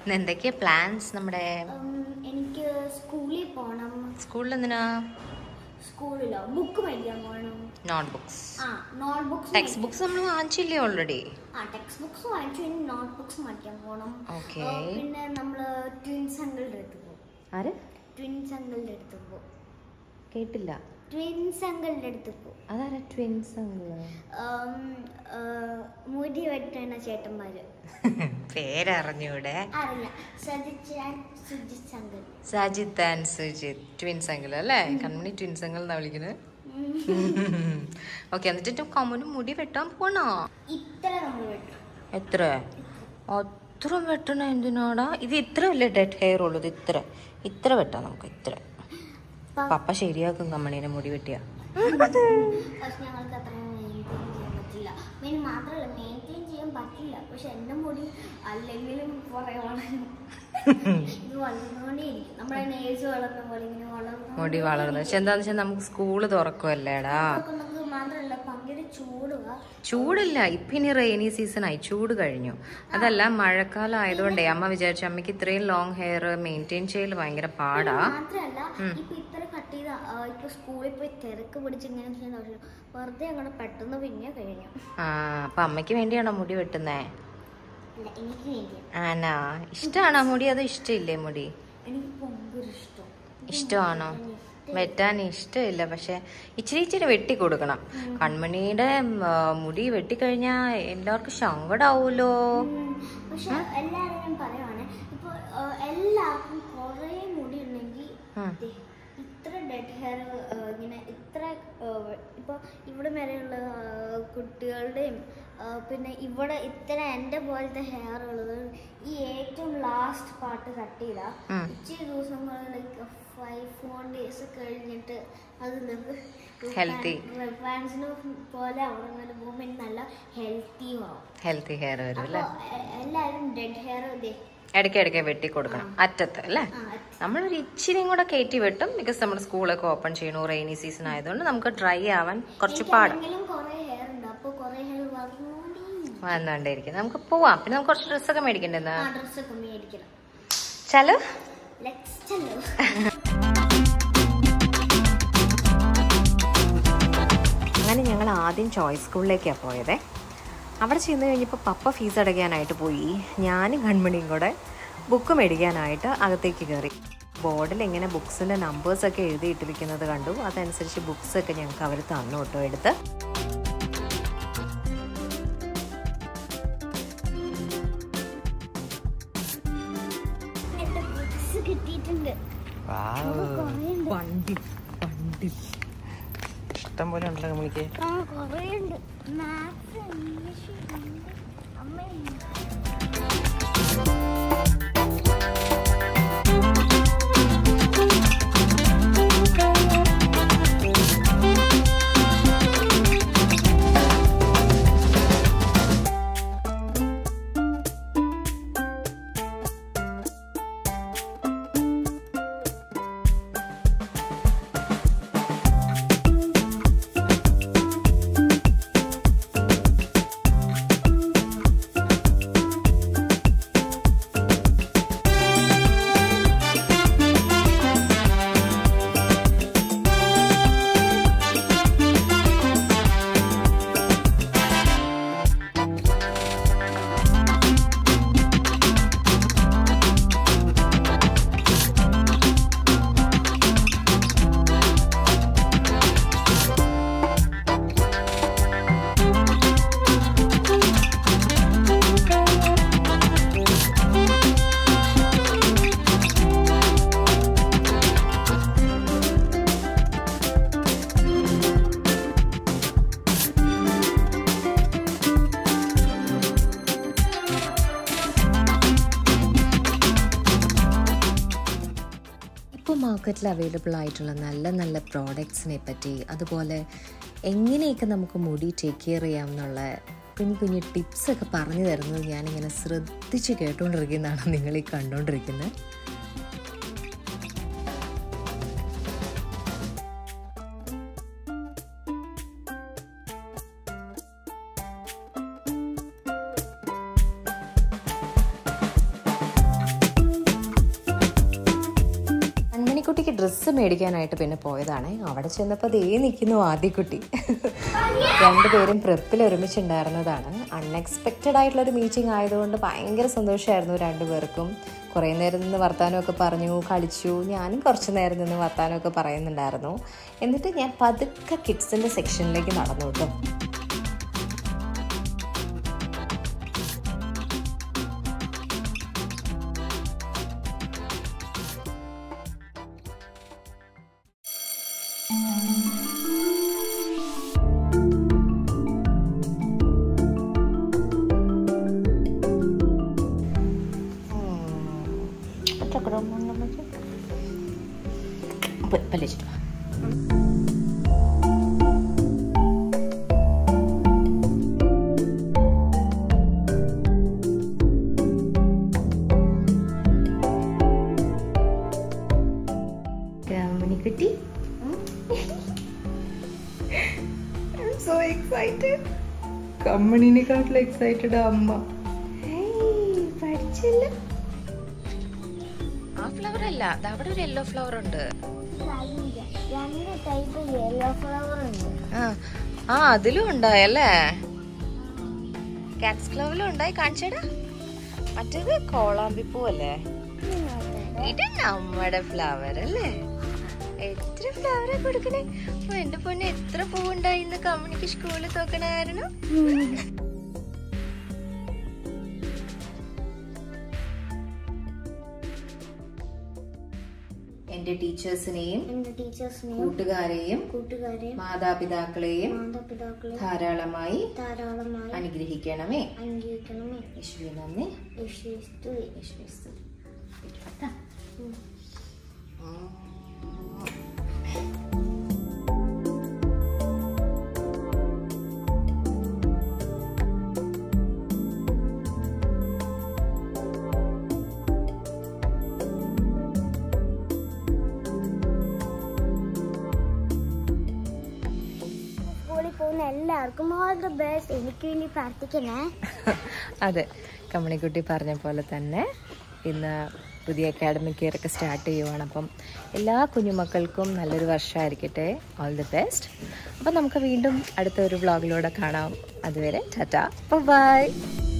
ഇന്ന് എന്തൊക്കെയാ പ്ലാൻസ് നമ്മുടെ ഉം, എനിക്ക് സ്കൂളിൽ പോകണം സ്കൂളിൽ എന്തിനാ സ്കൂളിലോ ബുക്ക് മേടിക്കാൻ പോകണം നോട്ട് ബുക്സ് ആ നോട്ട് ബുക്സ് ടെക്സ്റ്റ് ബുക്സ് നമ്മൾ വാങ്ങിച്ചില്ലേ ഓൾറെഡി ആ ടെക്സ്റ്റ് ബുക്സ് വാങ്ങിച്ചു ഇനി നോട്ട് ബുക്സ് മേടിക്കാൻ പോകണം Okay. ആ, പിന്നെ നമ്മള് ട്വിൻസ് അങ്കിളുടെ അടുത്ത് പോകും ആര് ട്വിൻസ് അങ്കിളുടെ അടുത്ത് പോകും കേട്ടില്ല ട്വിൻസ് അങ്കിളുടെ അടുത്ത് പോകും അതാരാ ട്വിൻസ് അങ്കിള് ഉം, ആ, മുടി വെട്ടണ ചേട്ടന്മാര് പേരറിഞ്ഞൂടെ അറിയില്ല Sajith and Sujith uncle Sajith and Sujith twins uncle അല്ലേ കൺമണി ട്വിൻസ് അങ്കിൾ എന്നാ വിളിക്കുന്നത് ഓക്കെ എന്നിട്ട് കമ്മന് മുടി വെട്ടാൻ പോണോ ഇത്ര നമ്മൾ വെട്ടും എത്ര അത്ര വെട്ടണ എന്തിനാടാ ഇത് ഇത്ര അല്ലേ ഡെഡ് ഹെയർ ഉള്ളത് ഇത്ര ഇത്ര വെട്ടാം നമുക്ക് ഇത്ര പപ്പ ശരിയാക്കും കമ്മണീനെ മുടി വെട്ടിയ പക്ഷെ ഞങ്ങൾക്ക് അത്ര മെയിൻറ്റെയിൻ ചെയ്യാൻ പറ്റില്ല മെയിൻ മാത്രമല്ല മെയിൻറ്റെയിൻ ചെയ്യാൻ പറ്റില്ല പക്ഷെ എൻ്റെ മുടി അല്ലെങ്കിലും കുറേ വളരും ഇത് വളർന്നുകൊണ്ടേയിരിക്കും നമ്മുടെ നേഴ്സ് വളർന്ന പോലെ ഇങ്ങനെ വളർന്നു മുടി വളർന്നു പക്ഷെ എന്താന്ന് വെച്ചാൽ നമുക്ക് സ്കൂള് തുറക്കുമല്ലേടാ നമുക്ക് മാത്രമല്ല ഭയങ്കര ചൂടുക ചൂടില്ല ഇപ്പൊ ഇനി റെയിനി സീസൺ ആയി ചൂട് കഴിഞ്ഞു അതല്ല മഴക്കാലം ആയതുകൊണ്ടേ അമ്മ വിചാരിച്ചു അമ്മയ്ക്ക് ഇത്രയും ലോങ് ഹെയർ മെയിൻറ്റെയിൻ ചെയ്യൽ ഭയങ്കര പാടാ മാത്രമല്ല ഇപ്പൊ ഇത്ര കട്ട് ചെയ്ത ആ, ഇപ്പൊ സ്കൂളിൽ പോയി തിരക്ക് പിടിച്ച് ഇങ്ങനെ ചെയ്യുന്ന ആവശ്യം വെറുതെ അങ്ങനെ പെട്ടെന്ന് പിന്നെ കഴിഞ്ഞു ആ അപ്പൊ അമ്മയ്ക്ക് വേണ്ടിയാണോ മുടി വെട്ടുന്നേ അല്ല എനിക്ക് വേണ്ടിയാണ് ആനാ ഇഷ്ടമാണോ മുടി അതോ ഇഷ്ടമില്ലേ മുടി എനിക്ക് ഭയങ്കര ഇഷ്ടം ഇഷ്ടമാണോ വെട്ടാൻ ഇഷ്ടമില്ല പക്ഷെ ഇച്ചിരി ഇച്ചിരി വെട്ടി കൊടുക്കണം കൺമണിയുടെ ഉം, ആ, മുടി വെട്ടിക്കഴിഞ്ഞാ എല്ലാവർക്കും സങ്കടാവൂലോ ഉം, പക്ഷെ എല്ലാവരും ഞാൻ പറയുവാണ് ഇപ്പൊ ആ, എല്ലാവർക്കും കുറേ മുടി ഉണ്ടെങ്കിൽ ഉം. ദേ, ഇത്ര ഡെഡ് ഹെയർ ഇങ്ങനെ ഇത്ര ആ, ഇപ്പൊ ഇവിടെ വരെയുള്ള ആ, കുട്ടികളുടെയും ആ, പിന്നെ ഇവിടെ ഇത്ര എൻ്റെ പോലത്തെ ഹെയർ ഉള്ളത് ഈ ഏറ്റവും ലാസ്റ്റ് പാർട്ട് കട്ട് ചെയ്താൽ ഉം. ഇച്ചിരി ദിവസങ്ങൾ ലൈക്ക് ഫൈവ് ഫോർ ഡേയ്സ് കഴിഞ്ഞിട്ട് അത് Healthy. പാൻസിന് പോലെ അവിടെ നിന്ന് പോകുമ്പോൾ നല്ല ഹെൽത്തിയും ആവും ഹെൽത്തി ഹെയർ വരും അപ്പൊ അല്ലേ എ- എല്ലാരും ഡെഡ് ഹെയർ ഇടയ്ക്ക് ഇടയ്ക്ക് വെട്ടി കൊടുക്കണം അറ്റത്ത് അല്ലേ നമ്മളൊരു ഇച്ചിരിയും കൂടെ കയറ്റി വെട്ടും ബിക്കോസ് നമ്മുടെ സ്കൂളൊക്കെ ഓപ്പൺ ചെയ്യണു റെയിനി സീസൺ ആയതുകൊണ്ട് നമുക്ക് ഡ്രൈ ആവാൻ കുറച്ച് പാടും കുറെ ഹെയർ ഉണ്ട് അപ്പൊ കുറെ ഹെയർ വളർന്നുകൊണ്ടേ വന്നുകൊണ്ടേയിരിക്കും നമുക്ക് പോവാം പിന്നെ നമുക്ക് കുറച്ച് ഡ്രസ്സൊക്കെ മേടിക്കണ്ടെന്ന് ആ ഡ്രസ്സൊക്കെ മേടിക്കണം ചലോ ലെക്സ് ചെല്ലോ അങ്ങനെ ഞങ്ങൾ ആദ്യം ചോയ്സ് സ്കൂളിലേക്കാണ് പോയത് അവിടെ ചെന്ന് കഴിഞ്ഞപ്പോൾ പപ്പ ഫീസ് അടയ്ക്കാനായിട്ട് പോയി ഞാനും കൺമണിയും കൂടെ ബുക്ക് മേടിക്കാനായിട്ട് അകത്തേക്ക് കയറി ബോർഡിൽ ഇങ്ങനെ ബുക്സിൻ്റെ നമ്പേഴ്സൊക്കെ എഴുതിയിട്ടിരിക്കുന്നത് കണ്ടു അതനുസരിച്ച് ബുക്സൊക്കെ ഞങ്ങൾക്ക് അവർ തന്നു കേട്ടോ എടുത്ത് എന്റെ ബുക്സ് കിട്ടിയിട്ടുണ്ട് വണ്ടി വണ്ടി ഇഷ്ടം പോലെ ഉണ്ടല്ലോ കമ്മണിക്ക് ആ കുറേ ഉണ്ട് മാത്സ് ഇംഗ്ലീഷ് ഹിന്ദി അമ്മ ഇപ്പോൾ മാർക്കറ്റിൽ അവൈലബിൾ ആയിട്ടുള്ള നല്ല നല്ല പ്രോഡക്ട്സിനെ പറ്റി അതുപോലെ എങ്ങനെയൊക്കെ നമുക്ക് മുടി ടേക്ക് കെയർ ചെയ്യാമെന്നുള്ള കുഞ്ഞു കുഞ്ഞു ടിപ്സൊക്കെ പറഞ്ഞു തരുന്നത് ഞാനിങ്ങനെ ശ്രദ്ധിച്ച് കേട്ടുകൊണ്ടിരിക്കുന്നതാണ് നിങ്ങൾ ഈ കണ്ടുകൊണ്ടിരിക്കുന്നത് ഡ്രസ്സ് മേടിക്കാനായിട്ട് പിന്നെ പോയതാണ് അവിടെ ചെന്നപ്പോൾ ദേ നിൽക്കുന്നു ആദ്യക്കുട്ടി രണ്ടുപേരും പ്രിപ്പിൽ ഒരുമിച്ചുണ്ടായിരുന്നതാണ് അൺഎക്സ്പെക്റ്റഡ് ആയിട്ടുള്ള ഒരു മീറ്റിംഗ് ആയതുകൊണ്ട് ഭയങ്കര സന്തോഷമായിരുന്നു രണ്ടുപേർക്കും കുറേ നേരം നിന്ന് വർത്താനമൊക്കെ പറഞ്ഞു കളിച്ചു ഞാനും കുറച്ച് നേരം നിന്ന് വർത്താനമൊക്കെ പറയുന്നുണ്ടായിരുന്നു എന്നിട്ട് ഞാൻ പതുക്കെ കിഡ്സിൻ്റെ സെക്ഷനിലേക്ക് നടന്നു കേട്ടോ പല്ലിച്ചിട്ട് മണിക്കുട്ടി സോ എക്സൈറ്റഡ് കമ്മണിനെക്കാട്ടിലും എക്സൈറ്റഡ് അമ്മ പഠിച്ചില്ല ആ ഫ്ലവർ അല്ല ദാ അവിടെ ഒരു യെല്ലോ ഫ്ലവർ ഉണ്ട് രണ്ട് ടൈപ്പ് യെല്ലോ ഫ്ലവർ ഉണ്ട് ആ ആ അതിലും ഉണ്ടായല്ലേ കാറ്റ്സ് ക്ലവിലും ഉണ്ടായി കാണിച്ചേടാ മറ്റേത് കോളാമ്പിപ്പൂ അല്ലേ ഇത് നമ്മുടെ ഫ്ലവർ അല്ലേ എത്ര ഫ്ലവറാ കൊടുക്കണേ ഓ, എന്റെ പൊന്നെ എത്ര പൂവുണ്ടായി ഇന്ന് കമ്മ്യൂണിക്ക് സ്കൂളിൽ തോക്കണായിരുന്നു എന്റെ ടീച്ചേഴ്സിനെയും എന്റെ ടീച്ചേഴ്സിനെയും കൂട്ടുകാരെയും കൂട്ടുകാരെയും മാതാപിതാക്കളെയും മാതാപിതാക്കളെയും ധാരാളമായി ധാരാളമായി അനുഗ്രഹിക്കണമേ അംഗീകരിക്കണമേ യേശുവെ നന്ദി യേശുസ്തുതി യേശുവെ സ്തുതി. ഇരിക്കട്ടെ. ഉം. സ്കൂളിൽ പോകുന്ന എല്ലാവർക്കും ഓൾ ദ ബെസ്റ്റ് എനിക്ക് വേണ്ടി പ്രാർത്ഥിക്കണേ അതെ കമ്മണിക്കുട്ടി പറഞ്ഞ പോലെ തന്നെ ഇന്ന് പുതിയ അക്കാഡമിക് ഇയർ ഒക്കെ സ്റ്റാർട്ട് ചെയ്യുവാണ് അപ്പം എല്ലാ കുഞ്ഞുമക്കൾക്കും നല്ലൊരു വർഷമായിരിക്കട്ടെ ഓൾ ദി ബെസ്റ്റ് അപ്പം നമുക്ക് വീണ്ടും അടുത്ത ഒരു വ്ളോഗിലൂടെ കാണാം അതുവരെ ടാറ്റ ബൈ